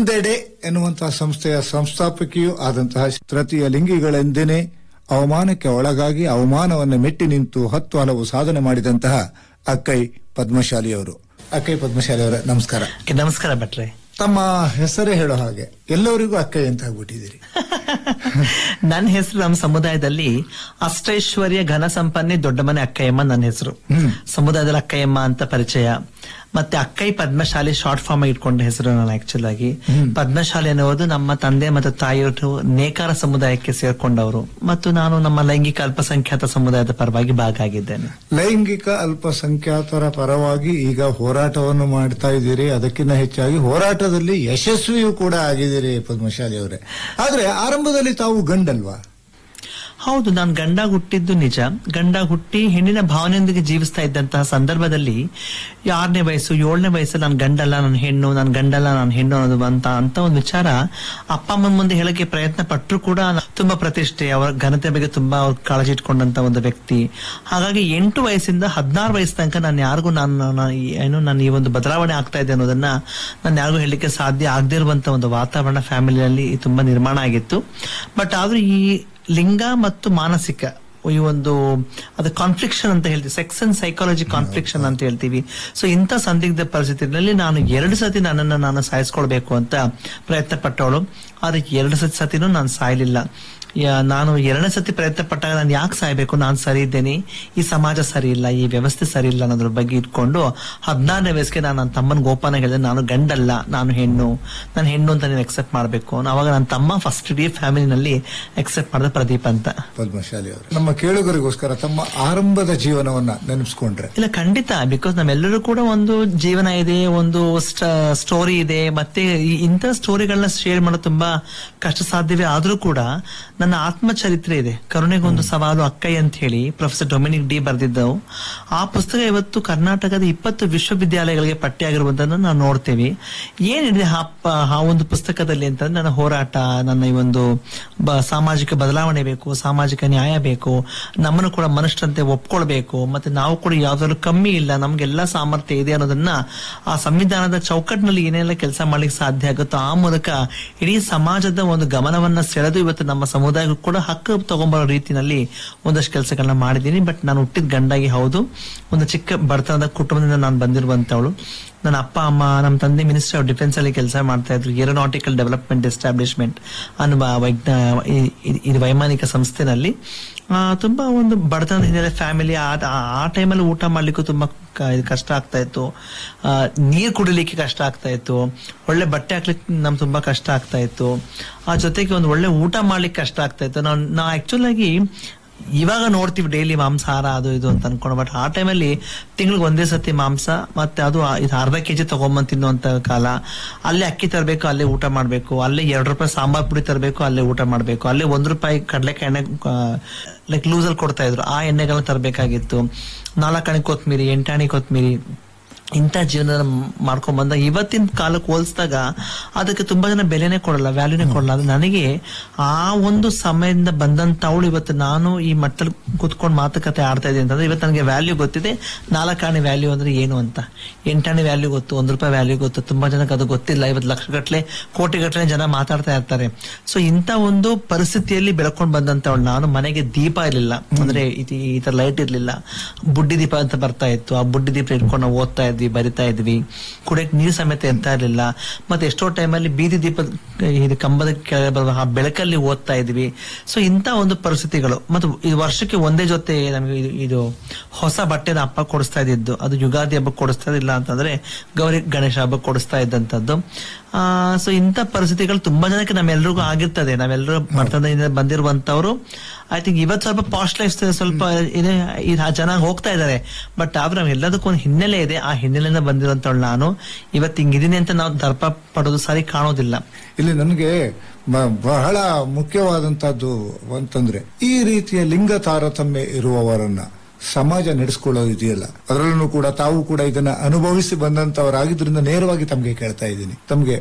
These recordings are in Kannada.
ಒಂದೆಡೆ ಎನ್ನುವಂತಹ ಸಂಸ್ಥೆಯ ಸಂಸ್ಥಾಪಕಿಯೂ ಆದಂತಹ ತೃತೀಯ ಲಿಂಗಿಗಳೆಂದೇನೆ ಅವಮಾನಕ್ಕೆ ಒಳಗಾಗಿ ಅವಮಾನವನ್ನು ಮೆಟ್ಟಿ ನಿಂತು ಹತ್ತು ಹಲವು ಸಾಧನೆ ಮಾಡಿದಂತಹ ಅಕ್ಕೈ ಪದ್ಮಶಾಲಿಯವರು ಅಕ್ಕೈ ಪದ್ಮಶಾಲಿ ಅವರ ನಮಸ್ಕಾರ ಓಕೆ, ನಮಸ್ಕಾರ ಭಟ್ರೆ ತಮ್ಮ ಹೆಸರೇ ಹೇಳೋ ಹಾಗೆ ಎಲ್ಲರಿಗೂ ಅಕ್ಕೈ ಅಂತ ಆಗ್ಬಿಟ್ಟಿದ್ದೀರಿ ನನ್ನ ಹೆಸರು ನಮ್ಮ ಸಮುದಾಯದಲ್ಲಿ ಅಷ್ಟೈಶ್ವರ್ಯ ಘನ ಸಂಪನ್ನೆ ದೊಡ್ಡ ಮನೆ ಅಕ್ಕಯ್ಯಮ್ಮ ನನ್ನ ಹೆಸರು ಸಮುದಾಯದಲ್ಲಿ ಅಕ್ಕಯ್ಯಮ್ಮ ಅಂತ ಪರಿಚಯ ಮತ್ತೆ ಅಕ್ಕೈ ಪದ್ಮಶಾಲಿ ಶಾರ್ಟ್ ಫಾರ್ಮ್ ಇಟ್ಕೊಂಡ ಹೆಸರು ನಾನು ಆಕ್ಚುಲ್ ಆಗಿ ಪದ್ಮಶಾಲಿ ಅನ್ನುವುದು ನಮ್ಮ ತಂದೆ ಮತ್ತು ತಾಯಿಯವರು ನೇಕಾರ ಸಮುದಾಯಕ್ಕೆ ಸೇರ್ಕೊಂಡವರು ಮತ್ತು ನಾನು ನಮ್ಮ ಲೈಂಗಿಕ ಅಲ್ಪಸಂಖ್ಯಾತ ಸಮುದಾಯದ ಪರವಾಗಿ ಭಾಗಿಯಾಗಿದ್ದೇನೆ ಲೈಂಗಿಕ ಅಲ್ಪಸಂಖ್ಯಾತರ ಪರವಾಗಿ ಈಗ ಹೋರಾಟವನ್ನು ಮಾಡ್ತಾ ಇದ್ದೀರಿ ಅದಕ್ಕಿಂತ ಹೆಚ್ಚಾಗಿ ಹೋರಾಟದಲ್ಲಿ ಯಶಸ್ವಿಯೂ ಕೂಡ ಆಗಿದ್ದೀರಿ ಪದ್ಮಶಾಲಿ ಅವರೇ ಆದ್ರೆ ಆರಂಭದಲ್ಲಿ ತಾವು ಗಂಡಲ್ವಾ ಹೌದು ನಾನು ಗಂಡ ಹುಟ್ಟಿದ್ದು ನಿಜ ಗಂಡ ಹುಟ್ಟಿ ಹೆಣ್ಣಿನ ಭಾವನೆಯೊಂದಿಗೆ ಜೀವಿಸ್ತಾ ಇದ್ದಂತಹ ಸಂದರ್ಭದಲ್ಲಿ ಆರನೇ ವಯಸ್ಸು ಏಳನೇ ವಯಸ್ಸಲ್ಲಿ ನಾನು ಗಂಡಲ್ಲ ನಾನು ಹೆಣ್ಣು ನಾನು ಗಂಡಲ್ಲ ನಾನು ಹೆಣ್ಣು ಅನ್ನೋದು ಅಂತ ಅಂತ ಒಂದು ವಿಚಾರ ಅಪ್ಪ ಅಮ್ಮನ ಮುಂದೆ ಹೇಳಕ್ಕೆ ಪ್ರಯತ್ನ ಪಟ್ಟರು ಕೂಡ ತುಂಬಾ ಪ್ರತಿಷ್ಠೆ ಅವರ ಘನತೆ ಬಗ್ಗೆ ತುಂಬಾ ಅವ್ರು ಕಾಳಜಿ ಇಟ್ಕೊಂಡಂತ ಒಂದು ವ್ಯಕ್ತಿ ಹಾಗಾಗಿ ಎಂಟು ವಯಸ್ಸಿಂದ ಹದಿನಾರು ವಯಸ್ಸು ತನಕ ನಾನು ಯಾರಿಗೂ ನಾನು ನಾನು ಈ- ಏನು ನಾನು ಈ ಒಂದು ಬದಲಾವಣೆ ಆಗ್ತಾ ಇದೆ ಅನ್ನೋದನ್ನ ನಾನು ಯಾರಿಗೂ ಹೇಳಲಿಕ್ಕೆ ಸಾಧ್ಯ ಆಗದೇ ಇರುವಂತ ಒಂದು ವಾತಾವರಣ ಫ್ಯಾಮಿಲಿಯಲ್ಲಿ ತುಂಬಾ ನಿರ್ಮಾಣ ಆಗಿತ್ತು ಬಟ್ ಆದ್ರೂ ಈ ಲಿಂಗ ಮತ್ತು ಮಾನಸಿಕ ಈ ಒಂದು ಅದು ಕಾನ್ಫ್ಲಿಕ್ಷನ್ ಅಂತ ಹೇಳ್ತೀವಿ ಸೆಕ್ಸ್ ಅಂಡ್ ಸೈಕಾಲಜಿ ಕಾನ್ಫ್ಲಿಕ್ಷನ್ ಅಂತ ಹೇಳ್ತೀವಿ ಸೊ ಇಂಥ ಸಂದಿಗ್ಧ ಪರಿಸ್ಥಿತಿಯಲ್ಲಿ ನಾನು ಎರಡು ಸತಿ ನನ್ನನ್ನು ನಾನು ಸಾಯಿಸ್ಕೊಳ್ಬೇಕು ಅಂತ ಪ್ರಯತ್ನ ಪಟ್ಟವಳು ಆದ್ರೆ ಎರಡು ಸತಿ ಸತಿನೂ ನಾನು ಸಾಯಲಿಲ್ಲ ಯಾ- ನಾನು ಎರಡನೇ ಸತಿ ಪ್ರಯತ್ನ ಪಟ್ಟಾಗ ನಾನು ಯಾಕೆ ಸಾಯ್ಬೇಕು ನಾನು ಸರಿ ಇದ್ದೇನೆ ಈ ಸಮಾಜ ಸರಿ ಇಲ್ಲ ಈ ವ್ಯವಸ್ಥೆ ಸರಿ ಇಲ್ಲ ಅನ್ನೋದ್ರ ಬಗ್ಗೆ ಇಟ್ಕೊಂಡು ಹದಿನಾರನೇ ವಯಸ್ಸಿಗೆ ನಾನು ನನ್ನ ತಮ್ಮನ ಗೋಪಾನ ಹೇಳಿದೆ ನಾನು ಗಂಡಲ್ಲ ನಾನು ಹೆಣ್ಣು ನಾನು ಹೆಣ್ಣು ಅಂತ ನೀನು ಎಕ್ಸೆಪ್ಟ್ ಮಾಡಬೇಕು ಅವಾಗ ನನ್ನ ತಮ್ಮ ಫಸ್ಟ್ ಇಡೀ ಫ್ಯಾಮಿಲಿನಲ್ಲಿ ಎಕ್ಸೆಪ್ಟ್ ಮಾಡಿದ ಪ್ರದೀಪ್ ಅಂತ ಪದ್ಮಶಾಲಿ ಅವರು ನಮ್ಮ ಕೇಳುಗರಿಗೋಸ್ಕರ ತಮ್ಮ ಆರಂಭದ ಜೀವನವನ್ನ ನೆನಪಿಸ್ಕೊಂಡ್ರೆ ಇಲ್ಲ ಖಂಡಿತ ಬಿಕಾಸ್ ನಾವೆಲ್ಲರೂ ಕೂಡ ಒಂದು ಜೀವನ ಇದೆ ಒಂದು ಸ್ಟೋರಿ ಇದೆ ಮತ್ತೆ ಈ- ಇಂಥ ಸ್ಟೋರಿಗಳನ್ನ ಶೇರ್ ಮಾಡೋದು ತುಂಬಾ ಕಷ್ಟ ಸಾಧ್ಯವೇ ಆದ್ರೂ ಕೂಡ ನನ್ನ ಆತ್ಮಚರಿತ್ರೆ ಇದೆ ಕರುಣೆಗೊಂದು ಸವಾಲು ಅಕ್ಕಯ್ಯ ಅಂತ ಹೇಳಿ ಪ್ರೊಫೆಸರ್ ಡೊಮಿನಿಕ್ ಡಿ ಬರೆದಿದ್ದವು ಆ ಪುಸ್ತಕ ಇವತ್ತು ಕರ್ನಾಟಕದ ಇಪ್ಪತ್ತು ವಿಶ್ವವಿದ್ಯಾಲಯಗಳಿಗೆ ಪಟ್ಟಿಯಾಗಿರುವುದನ್ನು ನಾವು ನೋಡ್ತೇವೆ ಏನಿದೆ ಆ ಪ- ಆ ಒಂದು ಪುಸ್ತಕದಲ್ಲಿ ಅಂತಂದ್ರೆ ನನ್ನ ಹೋರಾಟ ನನ್ನ ಈ ಒಂದು ಬ- ಸಾಮಾಜಿಕ ಬದಲಾವಣೆ ಬೇಕು ಸಾಮಾಜಿಕ ನ್ಯಾಯ ಬೇಕು ನಮ್ಮನ್ನು ಕೂಡ ಮನುಷ್ಯರಂತೆ ಒಪ್ಕೊಳ್ಬೇಕು ಮತ್ತೆ ನಾವು ಕೂಡ ಯಾವ್ದಾದ್ರು ಕಮ್ಮಿ ಇಲ್ಲ ನಮ್ಗೆಲ್ಲ ಸಾಮರ್ಥ್ಯ ಇದೆ ಅನ್ನೋದನ್ನ ಆ ಸಂವಿಧಾನದ ಚೌಕಟ್ಟಿನಲ್ಲಿ ಏನೆಲ್ಲ ಕೆಲಸ ಮಾಡ್ಲಿಕ್ಕೆ ಸಾಧ್ಯ ಆಗುತ್ತೋ ಆ ಮೂಲಕ ಇಡೀ ಸಮಾಜದ ಒಂದು ಗಮನವನ್ನ ಸೆಳೆದು ಇವತ್ತು ನಮ್ಮ ಸಮುದಾಯಕ್ಕೂ ಕೂಡ ಹಕ್ಕು ತಗೊಂಬರೋ ರೀತಿನಲ್ಲಿ ಒಂದಷ್ಟು ಕೆಲಸಗಳನ್ನ ಮಾಡಿದ್ದೀನಿ ಬಟ್ ನಾನು ಹುಟ್ಟಿದ ಗಂಡಾಗಿ ಹೌದು ಒಂದು ಚಿಕ್ಕ ಬಡತನದ ಕುಟುಂಬದಿಂದ ನಾನು ಬಂದಿರುವಂತವಳು ನನ್ನ ಅಪ್ಪ ಅಮ್ಮ ನಮ್ಮ ತಂದೆ ಮಿನಿಸ್ಟರ್ ಆಫ್ ಡಿಫೆನ್ಸ್ ಅಲ್ಲಿ ಕೆಲಸ ಮಾಡ್ತಾ ಇದ್ರು ಏರೋನಾಟಿಕಲ್ ಡೆವಲಪ್ಮೆಂಟ್ ಎಸ್ಟಾಬ್ಲಿಷ್ಮೆಂಟ್ ಅನ್ನುವ ವೈಜ್ಞಾ ಈ- ಈ- ಇದು ವೈಮಾನಿಕ ಸಂಸ್ಥೆನಲ್ಲಿ ಆ, ತುಂಬಾ ಒಂದು ಬಡತನದ ಹಿನ್ನೆಲೆ ಫ್ಯಾಮಿಲಿ ಆ ಟೈಮಲ್ಲಿ ಊಟ ಮಾಡ್ಲಿಕ್ಕೂ ತುಂಬಾ ಕ- ಇದು ಕಷ್ಟ ಆಗ್ತಾ ಇತ್ತು ಆ, ನೀರ್ ಕುಡಿಲಿಕ್ಕೆ ಕಷ್ಟ ಆಗ್ತಾ ಇತ್ತು ಒಳ್ಳೆ ಬಟ್ಟೆ ಹಾಕ್ಲಿಕ್ಕೆ ನಮ್ಗೆ ತುಂಬಾ ಕಷ್ಟ ಆಗ್ತಾ ಇತ್ತು ಆ ಜೊತೆಗೆ ಒಂದು ಒಳ್ಳೆ ಊಟ ಮಾಡ್ಲಿಕ್ಕೆ ಕಷ್ಟ ಆಗ್ತಾ ಇತ್ತು ನಾವು ನಾವು ಆಕ್ಚುಲ್ ಆಗಿ ಇವಾಗ ನೋಡ್ತೀವಿ ಡೈಲಿ ಮಾಂಸಾಹಾರ ಅದು ಇದು ಅಂತ ಅನ್ಕೊಂಡು ಬಟ್ ಆ ಟೈಮಲ್ಲಿ ತಿಂಗಳಿಗೆ ಒಂದೇ ಸತಿ ಮಾಂಸ ಮತ್ತೆ ಅದು ಆ- ಇದು ಅರ್ಧ ಕೆಜಿ ತಗೊಂಬಂದ್ ತಿನ್ನುವಂತ ಕಾಲ ಅಲ್ಲೇ ಅಕ್ಕಿ ತರಬೇಕು ಅಲ್ಲೇ ಊಟ ಮಾಡ್ಬೇಕು ಅಲ್ಲೇ ಎರಡು ರೂಪಾಯಿ ಸಾಂಬಾರ್ ಪುಡಿ ತರಬೇಕು ಅಲ್ಲೇ ಊಟ ಮಾಡ್ಬೇಕು ಅಲ್ಲೇ ಒಂದ್ ರೂಪಾಯಿ ಕಡಲೆಕಾಯಿ ಎಣ್ಣೆ ಲೈಕ್ ಲೂಸಲ್ಲಿ ಕೊಡ್ತಾ ಇದ್ರು ಆ ಎಣ್ಣೆಗಳನ್ನ ತರಬೇಕಾಗಿತ್ತು ನಾಲ್ಕಣಿ ಕೊತ್ಮೀರಿ ಎಂಟಾಣಿ ಕೊತ್ಮೀರಿ ಇಂಥ ಜೀವನ ಮಾಡ್ಕೊಂಡ್ ಬಂದ ಇವತ್ತಿನ ಕಾಲಕ್ಕೆ ಹೋಲಿಸಿದಾಗ ಅದಕ್ಕೆ ತುಂಬಾ ಜನ ಬೆಲೆನೇ ಕೊಡಲ್ಲ ವ್ಯಾಲ್ಯೂನೇ ಕೊಡಲ್ಲ ಅದು ನನಗೆ ಆ ಒಂದು ಸಮಯದಿಂದ ಬಂದಂತವಳು ಇವತ್ತು ನಾನು ಈ ಮಟ್ಟದಲ್ಲಿ ಕೂತ್ಕೊಂಡು ಮಾತುಕತೆ ಆಡ್ತಾ ಇದ್ದೀನಿ ಅಂತಂದ್ರೆ ಇವತ್ತು ನನಗೆ ವ್ಯಾಲ್ಯೂ ಗೊತ್ತಿದೆ ನಾಲ್ಕಾಣಿ ವ್ಯಾಲ್ಯೂ ಅಂದ್ರೆ ಏನು ಅಂತ ಎಂಟಾಣಿ ವ್ಯಾಲ್ಯೂ ಗೊತ್ತು ಒಂದ್ ರೂಪಾಯಿ ವ್ಯಾಲ್ಯೂ ಗೊತ್ತು ತುಂಬಾ ಜನಕ್ಕೆ ಅದು ಗೊತ್ತಿಲ್ಲ ಇವತ್ತು ಲಕ್ಷಗಟ್ಲೆ ಕೋಟಿಗಟ್ಲೆ ಜನ ಮಾತಾಡ್ತಾ ಇರ್ತಾರೆ ಸೊ ಇಂಥ ಒಂದು ಪರಿಸ್ಥಿತಿಯಲ್ಲಿ ಬೆಳ್ಕೊಂಡು ಬಂದಂತವಳು ನಾನು ಮನೆಗೆ ದೀಪ ಇರಲಿಲ್ಲ ಅಂದ್ರೆ ಇದು- ಈ ತರ ಲೈಟ್ ಇರ್ಲಿಲ್ಲ ಬುಡ್ಡಿ ದೀಪ ಅಂತ ಬರ್ತಾ ಇತ್ತು ಆ ಬುಡ್ಡಿ ದೀಪ ಇಟ್ಕೊಂಡು ನಾವು ಓದ್ತಾ ಇದ್ವಿ ಬರಿತಾ ಇದ್ವಿ ಕುಡಿಯಕ್ ನೀರು ಸಮೇತ ಇರ್ತಾ ಇರ್ಲಿಲ್ಲ ಮತ್ತೆ ಎಷ್ಟೋ ಟೈಮಲ್ಲಿ ಬೀದಿ ದೀಪದ ಇದು ಕಂಬದ ಕೆಳಗೆ ಬರುವ ಆ ಬೆಳಕಲ್ಲಿ ಓದ್ತಾ ಇದ್ವಿ ಸೊ ಇಂಥ ಒಂದು ಪರಿಸ್ಥಿತಿಗಳು ಮತ್ತು ಇದು ವರ್ಷಕ್ಕೆ ಒಂದೇ ಜೊತೆ ನಮಗೆ ಇದು- ಇದು ಹೊಸ ಬಟ್ಟೆನ ಅಪ್ಪ ಕೊಡಿಸ್ತಾ ಇದ್ದಿದ್ದು ಅದು ಯುಗಾದಿ ಹಬ್ಬಕ್ಕೆ ಕೊಡಿಸ್ತಾ ಇದ್ದಿಲ್ಲ ಅಂತಂದ್ರೆ ಗೌರಿ ಗಣೇಶ ಹಬ್ಬಕ್ಕೆ ಕೊಡಿಸ್ತಾ ಇದ್ದಂತದ್ದು ಆ ಸೊ ಇಂಥ ಪರಿಸ್ಥಿತಿಗಳು ತುಂಬಾ ಜನಕ್ಕೆ ನಮ್ಮೆಲ್ರಿಗೂ ಆಗಿರ್ತದೆ ನಾವೆಲ್ಲರೂ ಬರ್ತದಿಂದ ಬಂದಿರುವಂತವ್ರು ಐ ಥಿಂಕ್ ಇವತ್ತು ಸ್ವಲ್ಪ ಪಾಸ್ಟ್ ಲೈಫ್ ಸ್ವಲ್ಪ ಇದೆ ಇದು ಚೆನ್ನಾಗಿ ಹೋಗ್ತಾ ಇದ್ದಾರೆ ಬಟ್ ಆದ್ರೆ ನಾವೆಲ್ಲದಕ್ಕೂ ಒಂದು ಹಿನ್ನೆಲೆ ಇದೆ ಆ ಹಿನ್ನೆಲೆಯಿಂದ ಬಂದಿರುವಂತವಳು ನಾನು ಇವತ್ತು ಹಿಂಗಿದೀನಿ ಅಂತ ನಾವು ದರ್ಪ ಪಡೋದು ಸರಿ ಕಾಣೋದಿಲ್ಲ ಇಲ್ಲಿ ನನಗೆ ಬ- ಬಹಳ ಮುಖ್ಯವಾದಂತಹದ್ದು ಅಂತಂದ್ರೆ ಈ ರೀತಿಯ ಲಿಂಗ ತಾರತಮ್ಯ ಇರುವವರನ್ನ ಸಮಾಜ ನಡೆಸ್ಕೊಳ್ಳೋದು ಇದೆಯಲ್ಲ ಅದರಲ್ಲೂ ಕೂಡ ತಾವು ಕೂಡ ಇದನ್ನ ಅನುಭವಿಸಿ ಬಂದಂತವರಾಗಿದ್ರಿಂದ ನೇರವಾಗಿ ತಮಗೆ ಕೇಳ್ತಾ ಇದ್ದೀನಿ ತಮಗೆ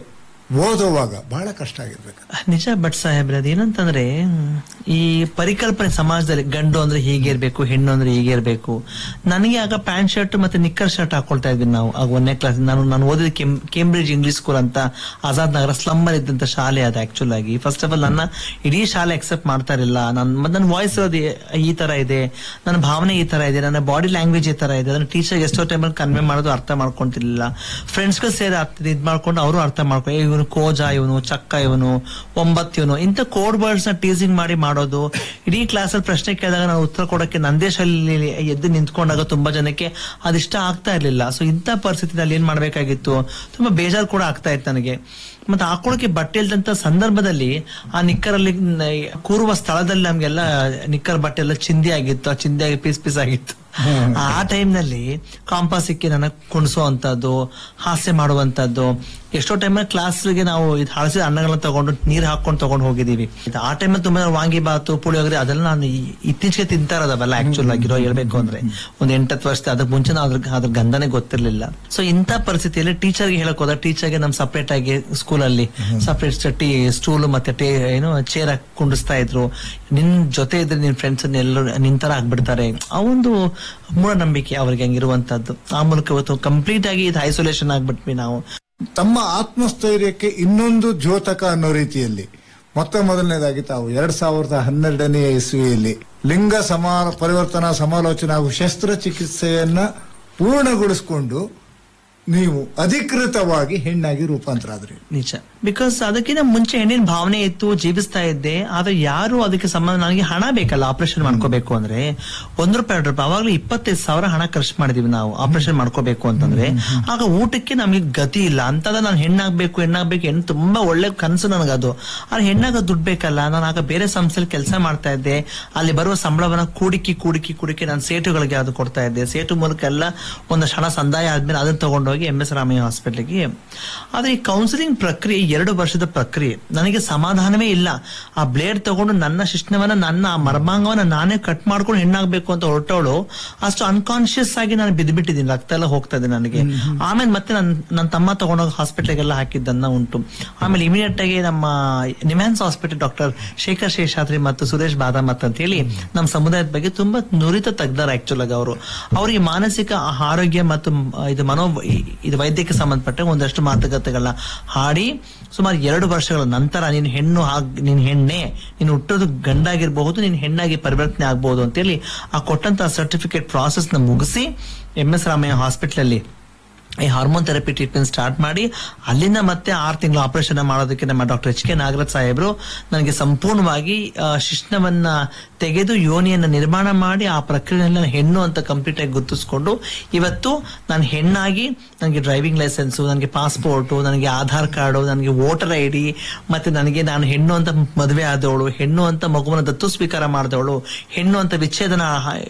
ಓದುವಾಗ ಬಹಳ ಕಷ್ಟ ಆಗಿರ್ಬೇಕು ನಿಜ ಭಟ್ ಸಾಹೇಬ್ರೆ ಅದೇನಂತಂದ್ರೆ ಹ್ಮ್, ಈ ಪರಿಕಲ್ಪನೆ ಸಮಾಜದಲ್ಲಿ ಗಂಡು ಅಂದ್ರೆ ಹೀಗೆ ಇರ್ಬೇಕು ಹೆಣ್ಣು ಅಂದ್ರೆ ಹೀಗೆ ಇರ್ಬೇಕು ನನಗೆ ಆಗ ಪ್ಯಾಂಟ್ ಶರ್ಟ್ ಮತ್ತೆ ನಿಕ್ಕರ್ ಶರ್ಟ್ ಹಾಕೊಳ್ತಾ ಇದ್ವಿ ನಾವು ಆಗ ಒಂದನೇ ಕ್ಲಾಸ್ ನಾನು ನಾನು ಓದಿದ ಕೆಂ- ಕೇಂಬ್ರಿಡ್ಜ್ ಇಂಗ್ಲಿಷ್ ಸ್ಕೂಲ್ ಅಂತ ಆಜಾದ್ ನಗರ ಸ್ಲಮ್ ಅಲ್ಲಿ ಇದ್ದಂತ ಶಾಲೆ ಅದು ಆಕ್ಚುಲ್ ಆಗಿ ಫಸ್ಟ್ ಆಫ್ ಆಲ್ ನನ್ನ ಇಡೀ ಶಾಲೆ ಅಕ್ಸೆಪ್ಟ್ ಮಾಡ್ತಾ ಇರಲಿಲ್ಲ ನನ್ನ ನನ್ನ ವಾಯ್ಸ್ ಇರೋದು ಈ ತರ ಇದೆ ನನ್ನ ಭಾವನೆ ಈ ತರ ಇದೆ ನನ್ನ ಬಾಡಿ ಲ್ಯಾಂಗ್ವೇಜ್ ಈ ತರ ಇದೆ ಅದನ್ನ ಟೀಚರ್ ಎಷ್ಟೋ ಟೈಮಲ್ಲಿ ಕನ್ವೆ ಮಾಡೋದು ಅರ್ಥ ಮಾಡ್ಕೊಂತಿರ್ಲಿಲ್ಲ ಫ್ರೆಂಡ್ಸ್ಗಳು ಸೇರಿ ಅರ್ಥ ಇದ್ ಮಾಡ್ಕೊಂಡು ಅವರು ಅರ್ಥ ಮಾಡ್ಕೊಂಡು ಏ, ಇವನು ಕೋಜ ಇವನು ಚಕ್ಕ ಇವನು ಒಂಬತ್ತು ಇವನು ಇಂಥ ಕೋಡ್ ವರ್ಡ್ಸ್ ನ ಟೀಸಿಂಗ್ ಮಾಡಿ ಮಾಡೋದು ಇಡೀ ಕ್ಲಾಸ್ ಅಲ್ಲಿ ಪ್ರಶ್ನೆ ಕೇಳಿದಾಗ ನಾವು ಉತ್ತರ ಕೊಡಕ್ಕೆ ನಂದೇ ಶೈಲಿಯಲ್ಲಿ ಎದ್ದು ನಿಂತ್ಕೊಂಡಾಗ ತುಂಬಾ ಜನಕ್ಕೆ ಅದಿಷ್ಟ ಆಗ್ತಾ ಇರ್ಲಿಲ್ಲ ಸೊ ಇಂಥ ಪರಿಸ್ಥಿತಿನಲ್ಲಿ ಏನ್ ಮಾಡ್ಬೇಕಾಗಿತ್ತು ತುಂಬಾ ಬೇಜಾರು ಕೂಡ ಆಗ್ತಾ ಇತ್ತು ನನಗೆ ಮತ್ತೆ ಹಾಕೊಳ್ಳೋಕೆ ಬಟ್ಟೆ ಇಲ್ದಂತ ಸಂದರ್ಭದಲ್ಲಿ ಆ ನಿಕ್ಕರಲ್ಲಿ ನ- ಕೂರುವ ಸ್ಥಳದಲ್ಲಿ ನಮ್ಗೆಲ್ಲ ನಿಕ್ಕರ್ ಬಟ್ಟೆ ಎಲ್ಲ ಚಿಂದಿ ಆಗಿತ್ತು ಆ ಚಿಂದಿಯಾಗಿ ಪೀಸ್ ಪೀಸ್ ಆಗಿತ್ತು ಆ ಟೈಮ್ ನಲ್ಲಿ ಕಾಂಪಾಸ್ ಸಿಕ್ಕಿ ನನಗೆ ಕುಣಿಸುವಂತದ್ದು ಹಾಸ್ಯ ಮಾಡುವಂತದ್ದು ಎಷ್ಟೋ ಟೈಮ್ ಕ್ಲಾಸ್ಗೆ ನಾವು ಇದು ಹಳಸಿದ ಅನ್ನಗಳನ್ನ ತಗೊಂಡು ನೀರ್ ಹಾಕೊಂಡು ತಗೊಂಡು ಹೋಗಿದೀವಿ ಇದು ಆ ಟೈಮ್ ತುಂಬಾ ವಾಂಗಿ ಬಾತು ಪುಳಿಯೋಗರೆ ಅದೆಲ್ಲ ನಾನು ಈ- ಇತ್ತೀಚೆಗೆ ತಿಂತಾ ಇರೋದವೆಲ್ಲ ಆಕ್ಚುಲ್ ಆಗಿರೋ ಹೇಳ್ಬೇಕು ಅಂದ್ರೆ ಒಂದ್ ಎಂಟತ್ತು ವರ್ಷ ಅದಕ್ಕೆ ಮುಂಚೆ ನಾವು ಅದ್ರ ಅದ್ರ ಗಂಧನೇ ಗೊತ್ತಿರ್ಲಿಲ್ಲ ಸೊ ಇಂಥ ಪರಿಸ್ಥಿತಿಯಲ್ಲಿ ಟೀಚರ್ಗೆ ಹೇಳಕ್ ಹೋದ ಟೀಚರ್ಗೆ ನಮ್ ಸಪರೇಟ್ ಆಗಿ ಸ್ಕೂಲಲ್ಲಿ ಸಪರೇಟ್ ಟೀ ಸ್ಟೂಲ್ ಮತ್ತೆ ಟೇ ಏನು ಚೇರ್ ಕುಂಡಿಸ್ತಾ ಇದ್ರು ನಿನ್ ಜೊತೆ ಇದ್ರೆ ನಿನ್ ಫ್ರೆಂಡ್ಸ್ ಎಲ್ಲರೂ ನಿಂತರ ಆಗ್ಬಿಡ್ತಾರೆ ಆ ಒಂದು ಮೂಢನಂಬಿಕೆ ಅವ್ರಿಗೆ ಹಂಗಿರುವಂತದ್ದು ಆ ಮೂಲಕ ಇವತ್ತು ಕಂಪ್ಲೀಟ್ ಆಗಿ ಇದು ಐಸೋಲೇಷನ್ ಆಗ್ಬಿಟ್ವಿ ನಾವು ತಮ್ಮ ಆತ್ಮಸ್ಥೈರ್ಯಕ್ಕೆ ಇನ್ನೊಂದು ದ್ಯೋತಕ ಅನ್ನೋ ರೀತಿಯಲ್ಲಿ ಮೊತ್ತ ಮೊದಲನೇದಾಗಿ ತಾವು ಎರಡ್ ಸಾವಿರದ ಹನ್ನೆರಡನೇ ಇಸ್ವಿಯಲ್ಲಿ ಲಿಂಗ ಸಮಾ ಪರಿವರ್ತನಾ ಸಮಾಲೋಚನಾ ಹಾಗೂ ಶಸ್ತ್ರಚಿಕಿತ್ಸೆಯನ್ನ ಪೂರ್ಣಗೊಳಿಸಿಕೊಂಡು ನೀವು ಅಧಿಕೃತವಾಗಿ ಹೆಣ್ಣಾಗಿ ರೂಪಾಂತರ ಆದ್ರಿ ನಿಜ ಬಿಕಾಸ್ ಅದಕ್ಕಿಂತ ಮುಂಚೆ ಹೆಣ್ಣಿನ ಭಾವನೆ ಇತ್ತು ಜೀವಿಸ್ತಾ ಇದ್ದೆ ಆದ್ರೆ ಯಾರು ಅದಕ್ಕೆ ಸಂಬಂಧ ನನಗೆ ಹಣ ಬೇಕಲ್ಲ ಆಪರೇಷನ್ ಮಾಡ್ಕೋಬೇಕು ಅಂದ್ರೆ ಒಂದ್ ರೂಪಾಯಿ ಎರಡು ರೂಪಾಯಿ ಅವಾಗ್ಲೂ ಇಪ್ಪತ್ತೈದು ಸಾವಿರ ಹಣ ಖರ್ಚು ಮಾಡಿದೀವಿ ನಾವು ಆಪರೇಷನ್ ಮಾಡ್ಕೋಬೇಕು ಅಂತಂದ್ರೆ ಆಗ ಊಟಕ್ಕೆ ನಮಗೆ ಗತಿ ಇಲ್ಲ ಅಂತದ ನಾನು ಹೆಣ್ಣಾಗ್ಬೇಕು ಹೆಣ್ಣಾಗ್ಬೇಕು ಹೆಣ್ಣು ತುಂಬಾ ಒಳ್ಳೆ ಕನಸು ನನಗದು ಆದ್ರೆ ಹೆಣ್ಣಾಗ ದುಡ್ಡು ಬೇಕಲ್ಲ ನಾನು ಆಗ ಬೇರೆ ಸಂಸ್ಥೆಯಲ್ಲಿ ಕೆಲಸ ಮಾಡ್ತಾ ಇದ್ದೆ ಅಲ್ಲಿ ಬರುವ ಸಂಬಳವನ್ನ ಕೂಡಿಕಿ ಕೂಡಿಕಿ ಕೂಡಿಕಿ ನಾನು ಸೇಟುಗಳಿಗೆ ಅದು ಕೊಡ್ತಾ ಇದ್ದೆ ಸೇಟು ಮೂಲಕ ಎಲ್ಲ ಒಂದಷ್ಟು ಹಣ ಸಂದಾಯ ಆದ್ಮೇಲೆ ಅದನ್ನ ತಗೊಂಡೋಗಿ ಎಂ ಎಸ್ ರಾಮಯ್ಯ ಹಾಸ್ಪಿಟಲ್ಗೆ ಆದ್ರೆ ಈ ಕೌನ್ಸಿಲಿಂಗ್ ಪ್ರಕ್ರಿಯೆ ಎರಡು ವರ್ಷದ ಪ್ರಕ್ರಿಯೆ ನನಗೆ ಸಮಾಧಾನವೇ ಇಲ್ಲ ಆ ಬ್ಲೇಡ್ ತಗೊಂಡು ನನ್ನ ಶಿಶ್ನವನ್ನ ನನ್ನ ಆ ಮರ್ಮಾಂಗವನ್ನ ನಾನೇ ಕಟ್ ಮಾಡ್ಕೊಂಡು ಹೆಣ್ಣಾಗ್ಬೇಕು ಅಂತ ಹೊರಟವಳು ಅಷ್ಟು ಅನ್ಕಾನ್ಶಿಯಸ್ ಆಗಿ ನಾನು ಬಿದ್ದುಬಿಟ್ಟಿದ್ದೀನಿ ರಕ್ತ ಎಲ್ಲ ಹೋಗ್ತಾ ಇದೆ ನನಗೆ ಆಮೇಲೆ ಮತ್ತೆ ನನ್ ನನ್ನ ತಮ್ಮ ತಗೊಂಡೋಗಿ ಹಾಸ್ಪಿಟಲ್ಗೆಲ್ಲ ಹಾಕಿದ್ದನ್ನ ಉಂಟು ಆಮೇಲೆ ಇಮಿಡಿಯೇಟ್ ಆಗಿ ನಮ್ಮ ನಿಮ್ಯಾನ್ಸ್ ಹಾಸ್ಪಿಟಲ್ ಡಾಕ್ಟರ್ ಶೇಖರ್ ಶೇಷಾದ್ರಿ ಮತ್ತು ಸುರೇಶ್ ಬಾದಾಮತ್ ಅಂತ ಹೇಳಿ ನಮ್ಮ ಸಮುದಾಯದ ಬಗ್ಗೆ ತುಂಬಾ ನುರಿತ ತಜ್ಞರು ಆಕ್ಚುಲ್ ಆಗಿ ಅವರು ಅವರಿಗೆ ಮಾನಸಿಕ ಆರೋಗ್ಯ ಮತ್ತು ಮ್- ಇದು ಮನೋ ಈ- ಇದು ವೈದ್ಯಕ್ಕೆ ಸಂಬಂಧಪಟ್ಟ ಒಂದಷ್ಟು ಮಾತುಕತೆಗಳನ್ನ ಹಾಡಿ ಸುಮಾರು ಎರಡು ವರ್ಷಗಳ ನಂತರ ನೀನು ಹೆಣ್ಣು ಆಗ್ ನೀನ್ ಹೆಣ್ಣೆ ನೀನು ಹುಟ್ಟೋದು ಗಂಡಾಗಿರ್ಬಹುದು ನೀನು ಹೆಣ್ಣಾಗಿ ಪರಿವರ್ತನೆ ಆಗ್ಬಹುದು ಅಂತೇಳಿ ಆ ಕೊಟ್ಟಂತ ಸರ್ಟಿಫಿಕೇಟ್ ಪ್ರಾಸೆಸ್ ನ ಮುಗಿಸಿ ಎಂ ಎಸ್ ರಾಮಯ್ಯ ಹಾಸ್ಪಿಟಲ್ ಅಲ್ಲಿ ಈ ಹಾರ್ಮೋನ್ ಥೆರಪಿ ಟ್ರೀಟ್ಮೆಂಟ್ ಸ್ಟಾರ್ಟ್ ಮಾಡಿ ಅಲ್ಲಿಂದ ಮತ್ತೆ ಆರು ತಿಂಗಳು ಆಪರೇಷನ್ ಮಾಡೋದಕ್ಕೆ ನಮ್ಮ ಡಾಕ್ಟರ್ ಎಚ್ ಕೆ ನಾಗರಾಜ್ ಸಾಹೇಬರು ನನಗೆ ಸಂಪೂರ್ಣವಾಗಿ ಆ, ಶಿಶ್ನವನ್ನ ತೆಗೆದು ಯೋನಿಯನ್ನ ನಿರ್ಮಾಣ ಮಾಡಿ ಆ ಪ್ರಕ್ರಿಯೆಯಲ್ಲಿ ನಾನು ಹೆಣ್ಣು ಅಂತ ಕಂಪ್ಲೀಟ್ ಆಗಿ ಗುರುತಿಸ್ಕೊಂಡು ಇವತ್ತು ನಾನು ಹೆಣ್ಣಾಗಿ ನನಗೆ ಡ್ರೈವಿಂಗ್ ಲೈಸೆನ್ಸ್ ನನಗೆ ಪಾಸ್ಪೋರ್ಟ್ ನನಗೆ ಆಧಾರ್ ಕಾರ್ಡು ನನಗೆ ವೋಟರ್ ಐ ಡಿ ಮತ್ತೆ ನನಗೆ ನಾನು ಹೆಣ್ಣು ಅಂತ ಮದುವೆ ಆದವಳು ಹೆಣ್ಣು ಅಂತ ಮಗುವನ್ನ ದತ್ತು ಸ್ವೀಕಾರ ಮಾಡಿದವಳು ಹೆಣ್ಣು ಅಂತ ವಿಚ್ಛೇದನ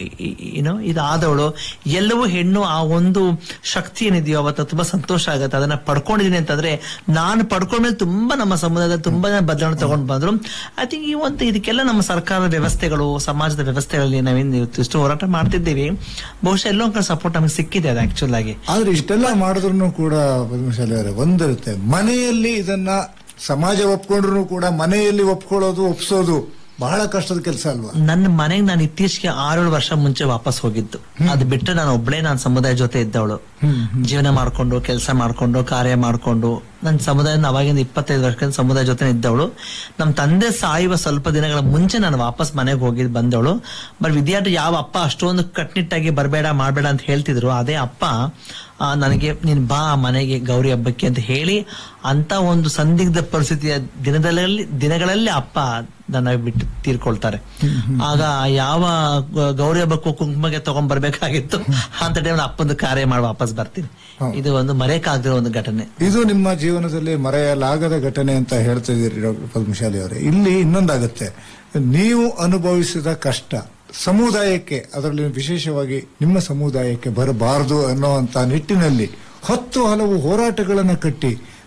ಏನೋ ಇದು ಆದವಳು ಎಲ್ಲವೂ ಹೆಣ್ಣು ಆ ಒಂದು ಶಕ್ತಿ ಏನಿದೆಯೋ ಅವತ್ತು ತುಂಬಾ ಸಂತೋಷ ಆಗುತ್ತೆ ಅದನ್ನ ಪಡ್ಕೊಂಡಿದೀನಿ ಅಂತಂದ್ರೆ ನಾನು ಪಡ್ಕೊಂಡ್ಮೇಲೆ ತುಂಬಾ ನಮ್ಮ ಸಮುದಾಯದಲ್ಲಿ ತುಂಬಾ ಜನ ಬದಲಾವಣೆ ತಗೊಂಡ್ ಬಂದ್ರು ಐ ಥಿಂಕ್ ಈ ಒಂದು ಇದಕ್ಕೆಲ್ಲ ನಮ್ಮ ಸರ್ಕಾರದ ವ್ಯವಸ್ಥೆಗಳು ಸಮಾಜದ ವ್ಯವಸ್ಥೆಗಳಲ್ಲಿ ನಾವೇನು ಇವತ್ತು ಇಷ್ಟು ಹೋರಾಟ ಮಾಡ್ತಿದ್ದೀವಿ ಬಹುಶಃ ಎಲ್ಲೋ ಒಂದು ಸಪೋರ್ಟ್ ನಮಗೆ ಸಿಕ್ಕಿದೆ ಅದು ಆಕ್ಚುಲ್ ಆಗಿ ಆದ್ರೆ ಇಷ್ಟೆಲ್ಲ ಮಾಡಿದ್ರು ಕೂಡ ಪದ್ಮಶಾಲಿ ಅವರೇ ಒಂದಿರುತ್ತೆ ಮನೆಯಲ್ಲಿ ಇದನ್ನ ಸಮಾಜ ಒಪ್ಕೊಂಡ್ರು ಕೂಡ ಮನೆಯಲ್ಲಿ ಒಪ್ಕೊಳ್ಳೋದು ಒಪ್ಸೋದು ಬಹಳ ಕಷ್ಟದ ಕೆಲಸ ಅಲ್ವಾ ನನ್ನ ಮನೆಗೆ ನಾನು ಇತ್ತೀಚೆಗೆ ಆರೇಳು ವರ್ಷ ಮುಂಚೆ ವಾಪಸ್ ಹೋಗಿದ್ದು ಅದು ಬಿಟ್ಟು ನಾನು ಒಬ್ಳೆ ನಾನು ಸಮುದಾಯ ಜೊತೆ ಇದ್ದವಳು ಜೀವನ ಮಾಡ್ಕೊಂಡು ಕೆಲಸ ಮಾಡ್ಕೊಂಡು ಕಾರ್ಯ ಮಾಡ್ಕೊಂಡು ನನ್ನ ಸಮುದಾಯ ಅವಾಗಿಂದ ಇಪ್ಪತ್ತೈದು ವರ್ಷದಿಂದ ಸಮುದಾಯ ಜೊತೆ ಇದ್ದವಳು ನಮ್ಮ ತಂದೆ ಸಾಯುವ ಸ್ವಲ್ಪ ದಿನಗಳ ಮುಂಚೆ ನಾನು ವಾಪಸ್ ಮನೆಗೆ ಹೋಗಿ ಬಂದವಳು ಬಟ್ ವಿದ್ಯಾರ್ಥಿ ಯಾವ ಅಪ್ಪ ಅಷ್ಟೊಂದು ಕಟ್ನಿಟ್ಟಾಗಿ ಬರಬೇಡ ಮಾಡಬೇಡ ಅಂತ ಹೇಳ್ತಿದ್ರು ಅದೇ ಅಪ್ಪ ಆ, ನನಗೆ ನೀನ್ ಬಾ ಮನೆಗೆ ಗೌರಿ ಹಬ್ಬಕ್ಕೆ ಅಂತ ಹೇಳಿ ಅಂತ ಒಂದು ಸಂದಿಗ್ಧ ಪರಿಸ್ಥಿತಿಯ ದಿನದಲ್ಲಿ ದಿನಗಳಲ್ಲಿ ಅಪ್ಪ ನನ್ನ ಬಿಟ್ಟು ತೀರ್ಕೊಳ್ತಾರೆ ಆಗ ಯಾವ ಗ- ಗೌರಿ ಹಬ್ಬಕ್ಕೂ ಕುಂಕುಮಗೆ ತಗೊಂಡ್ ಬರ್ಬೇಕಾಗಿತ್ತು ಅಂತ ಟೈಮ್ ಅಪ್ಪಂದು ಕಾರ್ಯ ಮಾಡಿ ವಾಪಸ್ ಬರ್ತೀನಿ ಇದು ಒಂದು ಮರೆಯಕ್ಕಾಗದಿರೋ ಒಂದು ಘಟನೆ ಇದು ನಿಮ್ಮ ಜೀವನದಲ್ಲಿ ಮರೆಯಲಾಗದ ಘಟನೆ ಅಂತ ಹೇಳ್ತಿದ್ದೀರಿ ಡಾಕ್ಟರ್ ಪದ್ಮಶಾಲಿ ಅವರೇ ಇಲ್ಲಿ ಇನ್ನೊಂದಾಗುತ್ತೆ ನೀವು ಅನುಭವಿಸಿದ ಕಷ್ಟ ಸಮುದಾಯಕ್ಕೆ ಅದರಲ್ಲಿ ವಿಶೇಷವಾಗಿ ನಿಮ್ಮ ಸಮುದಾಯಕ್ಕೆ ಬರಬಾರದು ಅನ್ನುವಂತ ನಿಟ್ಟಿನಲ್ಲಿ ಹತ್ತು ಹಲವು ಹೋರಾಟಗಳನ್ನು ಕಟ್ಟಿ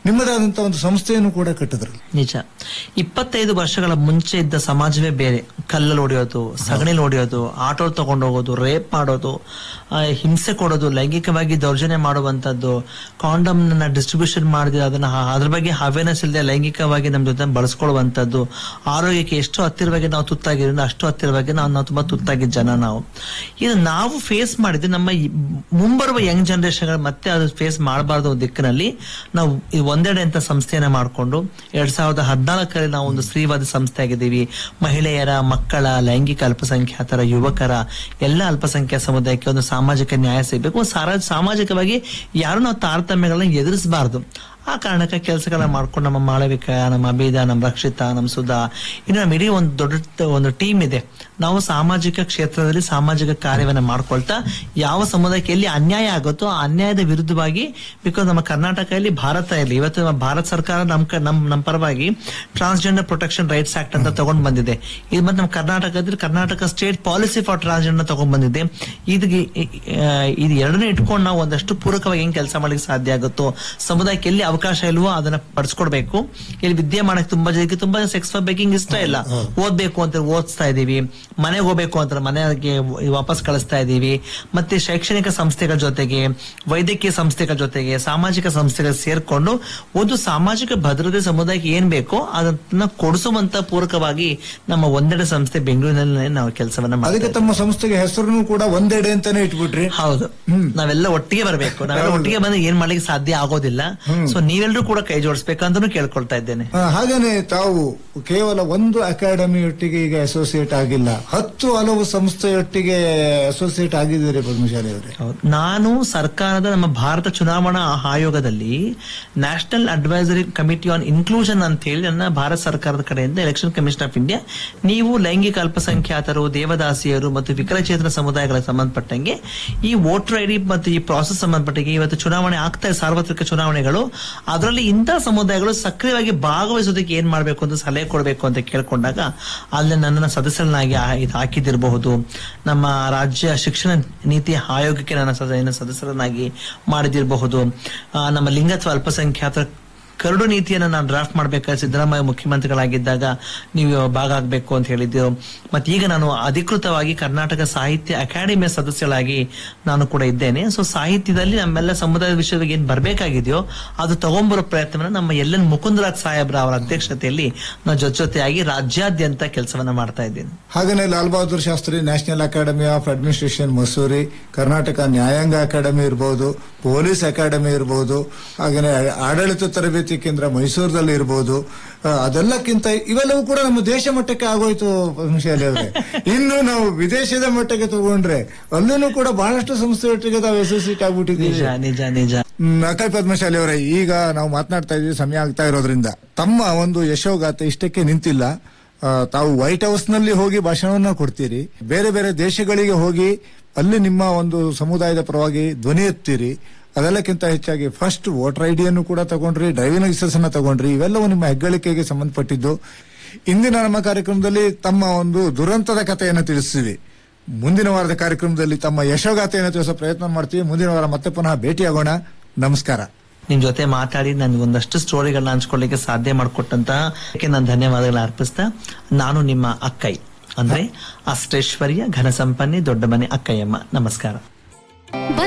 ನಿಮ್ಮದಾದಂತ ಒಂದು ಸಂಸ್ಥೆಯನ್ನು ಕೂಡ ಕಟ್ಟಿದ್ರು ನಿಜ ಇಪ್ಪತ್ತೈದು ವರ್ಷಗಳ ಮುಂಚೆ ಇದ್ದ ಸಮಾಜವೇ ಬೇರೆ ಕಲ್ಲಲ್ಲಿ ಹೊಡೆಯೋದು ಸಗಣಿಲಿ ಹೊಡೆಯೋದು ಆಟೋ ತಗೊಂಡು ಹೋಗೋದು ರೇಪ್ ಮಾಡೋದು ಆ, ಹಿಂಸೆ ಕೊಡೋದು ಲೈಂಗಿಕವಾಗಿ ದೌರ್ಜನ್ಯ ಮಾಡುವಂತದ್ದು ಕಾಂಡಮ್ ನ ಡಿಸ್ಟ್ರಿಬ್ಯೂಷನ್ ಮಾಡಿದ್ರೆ ಅದನ್ನ ಹ- ಅದ್ರ ಬಗ್ಗೆ ಅವೇರ್ನೆಸ್ ಇಲ್ಲದೆ ಲೈಂಗಿಕವಾಗಿ ನಮ್ ಜೊತೆ ಬಳಸ್ಕೊಳ್ಳುವಂತದ್ದು ಆರೋಗ್ಯಕ್ಕೆ ಎಷ್ಟು ಹತ್ತಿರವಾಗಿ ನಾವು ತುತ್ತಾಗಿರೋದು ಅಷ್ಟು ಹತ್ತಿರವಾಗಿ ನಾವು ನಾವು ತುಂಬಾ ತುತ್ತಾಗಿದ್ದ ಜನ ನಾವು ಇದು ನಾವು ಫೇಸ್ ಮಾಡಿದ್ರೆ ನಮ್ಮ ಈ ಮುಂಬರುವ ಯಂಗ್ ಜನರೇಷನ್ ಮತ್ತೆ ಅದು ಫೇಸ್ ಮಾಡಬಾರ್ದು ದಿಕ್ಕಿನಲ್ಲಿ ನಾವು ಈ ಒಂದೆಡೆ ಅಂತ ಸಂಸ್ಥೆಯನ್ನ ಮಾಡಿಕೊಂಡು ಎರಡ್ ಸಾವಿರದ ಹದಿನಾಲ್ಕರಲ್ಲಿ ನಾವು ಒಂದು ಸ್ತ್ರೀವಾದ ಸಂಸ್ಥೆ ಆಗಿದ್ದೀವಿ ಮಹಿಳೆಯರ ಮಕ್ಕಳ ಲೈಂಗಿಕ ಅಲ್ಪಸಂಖ್ಯಾತರ ಯುವಕರ ಎಲ್ಲ ಅಲ್ಪಸಂಖ್ಯಾತ ಸಮುದಾಯಕ್ಕೆ ಒಂದು ಸಾಮಾಜಿಕ ನ್ಯಾಯ ಸಿಗಬೇಕು ಒಂದು ಸಾರ- ಸಾಮಾಜಿಕವಾಗಿ ಯಾರು ನಾವು ತಾರತಮ್ಯಗಳನ್ನ ಎದುರಿಸಬಾರ್ದು ಆ ಕಾರಣಕ್ಕೆ ಕೆಲಸಗಳನ್ನ ಮಾಡ್ಕೊಂಡು ನಮ್ಮ ಮಾಳವಿಕ ನಮ್ಮ ಅಭೇದ ನಮ್ಮ ರಕ್ಷಿತಾ ನಮ್ಮ ಸುಧಾ ಇನ್ನು ನಮ್ಮ ಇಡೀ ಒಂದು ದೊಡ್ಡ ಒಂದು ಟೀಮ್ ಇದೆ ನಾವು ಸಾಮಾಜಿಕ ಕ್ಷೇತ್ರದಲ್ಲಿ ಸಾಮಾಜಿಕ ಕಾರ್ಯವನ್ನ ಮಾಡ್ಕೊಳ್ತಾ ಯಾವ ಸಮುದಾಯಕ್ಕೆ ಎಲ್ಲಿ ಅನ್ಯಾಯ ಆಗುತ್ತೋ ಆ ಅನ್ಯಾಯದ ವಿರುದ್ಧವಾಗಿ ಬಿಕಾಸ್ ನಮ್ಮ ಕರ್ನಾಟಕದಲ್ಲಿ ಭಾರತ ಇಲ್ಲಿ ಇವತ್ತು ನಮ್ಮ ಭಾರತ ಸರ್ಕಾರ ನಮ್ ಕ- ನಮ್ ನಮ್ಮ ಪರವಾಗಿ ಟ್ರಾನ್ಸ್ಜೆಂಡರ್ ಪ್ರೊಟೆಕ್ಷನ್ ರೈಟ್ಸ್ ಆಕ್ಟ್ ಅಂತ ತಗೊಂಡ್ ಬಂದಿದೆ ಇದು ಮತ್ತೆ ನಮ್ಮ ಕರ್ನಾಟಕದಲ್ಲಿ Karnataka state policy for transgender ತಗೊಂಡ್ ಬಂದಿದೆ ಇದಕ್ಕೆ ಆ, ಇದು ಎರಡನೇ ಇಟ್ಕೊಂಡು ನಾವು ಒಂದಷ್ಟು ಪೂರಕವಾಗಿ ಹೆಂಗ್ ಕೆಲಸ ಮಾಡ್ಲಿಕ್ಕೆ ಸಾಧ್ಯ ಆಗುತ್ತೋ ಸಮುದಾಯಕ್ಕೆ ಎಲ್ಲಿ ಅವಕಾಶ ಇಲ್ವೋ ಅದನ್ನ ಪಡಿಸ್ಕೊಡ್ಬೇಕು ಇಲ್ಲಿ ವಿದ್ಯೆ ಮಾಡಕ್ ತುಂಬಾ ಜನಕ್ಕೆ ತುಂಬಾ ಸೆಕ್ಸ್ ಬೇಕಿಂಗ್ ಇಷ್ಟ ಇಲ್ಲ ಓದ್ಬೇಕು ಅಂತ ಓದಿಸ್ತಾ ಇದೀವಿ ಮನೆಗೆ ಹೋಗ್ಬೇಕು ಅಂತ ಮನೆಗೆ ವಾಪಸ್ ಕಳಿಸ್ತಾ ಇದೀವಿ ಮತ್ತೆ ಶೈಕ್ಷಣಿಕ ಸಂಸ್ಥೆಗಳ ಜೊತೆಗೆ ವೈದ್ಯಕೀಯ ಸಂಸ್ಥೆಗಳ ಜೊತೆಗೆ ಸಾಮಾಜಿಕ ಸಂಸ್ಥೆಗಳು ಸೇರ್ಕೊಂಡು ಒಂದು ಸಾಮಾಜಿಕ ಭದ್ರತೆ ಸಮುದಾಯಕ್ಕೆ ಏನ್ ಬೇಕೋ ಅದನ್ನ ಕೊಡಿಸುವಂತ ಪೂರಕವಾಗಿ ನಮ್ಮ ಒಂದೆಡೆ ಸಂಸ್ಥೆ ಬೆಂಗಳೂರಿನಲ್ಲಿ ನಾವು ಕೆಲಸವನ್ನ ಅದಕ್ಕೆ ಮಾಡ್ತೀವಿ ತಮ್ಮ ಸಂಸ್ಥೆಗೆ ಹೆಸರನ್ನು ಕೂಡ ಒಂದೆಡೆ ಅಂತಾನೆ ಇಟ್ಬಿಟ್ರಿ ಹೌದು ನಾವೆಲ್ಲ ಒಟ್ಟಿಗೆ ಬರಬೇಕು ನಾವೆಲ್ಲ ಒಟ್ಟಿಗೆ ಬಂದ್ರೆ ಏನ್ ಮಾಡ್ಲಿಕ್ಕೆ ಸಾಧ್ಯ ಆಗೋದಿಲ್ಲ ಸೊ ನೀವೆಲ್ಲರೂ ಕೂಡ ಕೈ ಜೋಡಿಸ್ಬೇಕಂತನೂ ಕೇಳ್ಕೊಳ್ತಾ ಇದ್ದೇನೆ ಆ, ಹಾಗೇನೆ ತಾವು ಕೇವಲ ಒಂದು ಅಕಾಡೆಮಿಯೊಟ್ಟಿಗೆ ಈಗ ಅಸೋಸಿಯೇಟ್ ಆಗಿಲ್ಲ ಹತ್ತು ಹಲವು ಸಂಸ್ಥೆಯೊಟ್ಟಿಗೆ ಅಸೋಸಿಯೇಟ್ ಆಗಿದ್ದೀರಿ ಪದ್ಮಶಾಲಿ ಅವರೇ ಹೌದು. ನಾನು ಸರ್ಕಾರದ ನಮ್ಮ ಭಾರತ ಚುನಾವಣಾ ಆಯೋಗದಲ್ಲಿ national advisory committee on inclusion ಅಂತ ಹೇಳಿ ನನ್ನ ಭಾರತ ಸರ್ಕಾರದ ಕಡೆಯಿಂದ ಎಲೆಕ್ಷನ್ ಕಮಿಷನ್ ಆಫ್ ಇಂಡಿಯಾ ನೀವು ಲೈಂಗಿಕ ಅಲ್ಪಸಂಖ್ಯಾತರು ದೇವದಾಸಿಯರು ಮತ್ತು ವಿಕಲಚೇತನ ಸಮುದಾಯಗಳಿಗೆ ಸಂಬಂಧಪಟ್ಟಂಗೆ ಈ ವೋಟರ್ ಐಡಿ ಮತ್ತು ಈ ಪ್ರಾಸೆಸ್ ಸಂಬಂಧಪಟ್ಟಂಗೆ ಇವತ್ತು ಚುನಾವಣೆ ಆಗ್ತಾ ಇದೆ ಸಾರ್ವತ್ರಿಕ ಚುನಾವಣೆಗಳು ಅದರಲ್ಲಿ ಇಂತಹ ಸಮುದಾಯಗಳು ಸಕ್ರಿಯವಾಗಿ ಭಾಗವಹಿಸೋದಕ್ಕೆ ಏನ್ ಮಾಡಬೇಕು ಅಂತ ಸಲಹೆ ಕೊಡಬೇಕು ಅಂತ ಕೇಳ್ಕೊಂಡಾಗ ಅಲ್ಲಿ ನನ್ನನ್ನು ಸದಸ್ಯರನ್ನಾಗಿ ಆ- ಇದು ಹಾಕಿದಿರಬಹುದು ನಮ್ಮ ರಾಜ್ಯ ಶಿಕ್ಷಣ ನೀತಿ ಆಯೋಗಕ್ಕೆ ನನ್ನ ಸದ- ಏನು ಸದಸ್ಯರನ್ನಾಗಿ ಮಾಡಿದಿರಬಹುದು ಆ, ನಮ್ಮ ಲಿಂಗತ್ವ ಅಲ್ಪಸಂಖ್ಯಾತರ ಕರಡು ನೀತಿಯನ್ನು ನಾನು ಡ್ರಾಫ್ಟ್ ಮಾಡ್ಬೇಕಾದ್ರೆ ಸಿದ್ದರಾಮಯ್ಯ ಮುಖ್ಯಮಂತ್ರಿಗಳಾಗಿದ್ದಾಗ ನೀವು ಭಾಗ ಆಗ್ಬೇಕು ಅಂತ ಹೇಳಿದ್ದು ಮತ್ತೆ ಈಗ ನಾನು ಅಧಿಕೃತವಾಗಿ ಕರ್ನಾಟಕ ಸಾಹಿತ್ಯ ಅಕಾಡೆಮಿಯ ಸದಸ್ಯಳಾಗಿ ನಾನು ಕೂಡ ಇದ್ದೇನೆ ಸೊ ಸಾಹಿತ್ಯದಲ್ಲಿ ನಮ್ಮೆಲ್ಲ ಸಮುದಾಯದ ವಿಷಯವಾಗಿ ಏನ್ ಬರ್ಬೇಕಾಗಿದೆಯೋ ಅದು ತಗೊಂಬರೋ ಪ್ರಯತ್ನವನ್ನ ನಮ್ಮ ಎಲ್ ಎನ್ ಮುಕುಂದರಾಜ್ ಸಾಹೇಬ್ರ ಅವರ ಅಧ್ಯಕ್ಷತೆಯಲ್ಲಿ ನಾನು ಜೊತೆ ಜೊತೆಯಾಗಿ ರಾಜ್ಯಾದ್ಯಂತ ಕೆಲಸವನ್ನ ಮಾಡ್ತಾ ಇದ್ದೇನೆ ಹಾಗೇನೆ Lal Bahadur Shastri national academy of administration Mussoorie Karnataka ನ್ಯಾಯಾಂಗ ಅಕಾಡೆಮಿ ಇರಬಹುದು ಪೊಲೀಸ್ ಅಕಾಡೆಮಿ ಇರಬಹುದು ಹಾಗೇನೆ ಆಡಳಿತ ತರಬೇತಿ ಕೇಂದ್ರ ಮೈಸೂರದಲ್ಲಿ ಇರಬಹುದು ಆ, ಅದೆಲ್ಲಕ್ಕಿಂತ ಇವೆಲ್ಲವೂ ಕೂಡ ನಮ್ಮ ದೇಶ ಮಟ್ಟಕ್ಕೆ ಆಗೋಯ್ತು ಪದ್ಮಶಾಲಿ ಅವರೇ ಇನ್ನು ನಾವು ವಿದೇಶದ ಮಟ್ಟಕ್ಕೆ ತಗೊಂಡ್ರೆ ಅಲ್ಲೂ ಕೂಡ ಬಹಳಷ್ಟು ಸಂಸ್ಥೆಯೊಟ್ಟಿಗೆ ತಾವು ಅಸೋಸಿಯೇಟ್ ನಿಜ ಆಗ್ಬಿಟ್ಟಿದ್ದೀವಿ ನಿಜ ನಿಜ ಹ್ಮ್, ಅಕಲ್ ಪದ್ಮಶಾಲಿ ಅವರೇ ಈಗ ನಾವು ಮಾತನಾಡ್ತಾ ಇದ್ದೀವಿ ಸಮಯ ಆಗ್ತಾ ಇರೋದ್ರಿಂದ ತಮ್ಮ ಒಂದು ಯಶೋಗಾಥೆ ಇಷ್ಟಕ್ಕೆ ನಿಂತಿಲ್ಲ ಆ, ತಾವು ವೈಟ್ ಹೌಸ್ ನಲ್ಲಿ ಹೋಗಿ ಭಾಷಣವನ್ನ ಕೊಡ್ತೀರಿ ಬೇರೆ ಬೇರೆ ದೇಶಗಳಿಗೆ ಹೋಗಿ ಅಲ್ಲಿ ನಿಮ್ಮ ಒಂದು ಸಮುದಾಯದ ಪರವಾಗಿ ಧ್ವನಿ ಎತ್ತೀರಿ ಅದೆಲ್ಲಕ್ಕಿಂತ ಹೆಚ್ಚಾಗಿ ಫಸ್ಟ್ ವೋಟರ್ ಐಡಿಯನ್ನು ಕೂಡ ತಗೊಂಡ್ರಿ ಡ್ರೈವಿಂಗ್ ಲೈಸೆನ್ಸ್ ಅನ್ನ ತಗೊಂಡ್ರಿ ಇವೆಲ್ಲವೂ ನಿಮ್ಮ ಹೆಗ್ಗಳಿಕೆಗೆ ಸಂಬಂಧಪಟ್ಟಿದ್ದು ಇಂದಿನ ನಮ್ಮ ಕಾರ್ಯಕ್ರಮದಲ್ಲಿ ತಮ್ಮ ಒಂದು ದುರಂತದ ಕಥೆಯನ್ನು ತಿಳಿಸ್ತೀವಿ ಮುಂದಿನ ವಾರದ ಕಾರ್ಯಕ್ರಮದಲ್ಲಿ ತಮ್ಮ ಯಶೋಗಾಥೆಯನ್ನು ತಿಳಿಸೋ ಪ್ರಯತ್ನ ಮಾಡ್ತೀವಿ ಮುಂದಿನ ವಾರ ಮತ್ತೆ ಪುನಃ ಭೇಟಿಯಾಗೋಣ ನಮಸ್ಕಾರ ನಿಮ್ ಜೊತೆ ಮಾತಾಡಿ ನನ್ಗೆ ಒಂದಷ್ಟು ಸ್ಟೋರಿಗಳನ್ನ ಹಂಚ್ಕೊಳ್ಳಿಕ್ಕೆ ಸಾಧ್ಯ ಮಾಡಿಕೊಟ್ಟಂತಹ ನಾನು ಧನ್ಯವಾದಗಳನ್ನ ಅರ್ಪಿಸ್ತಾ ನಾನು ನಿಮ್ಮ ಅಕ್ಕೈ ಅಂದ್ರೆ ಅಷ್ಟೈಶ್ವರ್ಯ ಘನ ಸಂಪನ್ನೆ ದೊಡ್ಡ ಮನೆ ಅಕ್ಕಯ್ಯಮ್ಮ ನಮಸ್ಕಾರ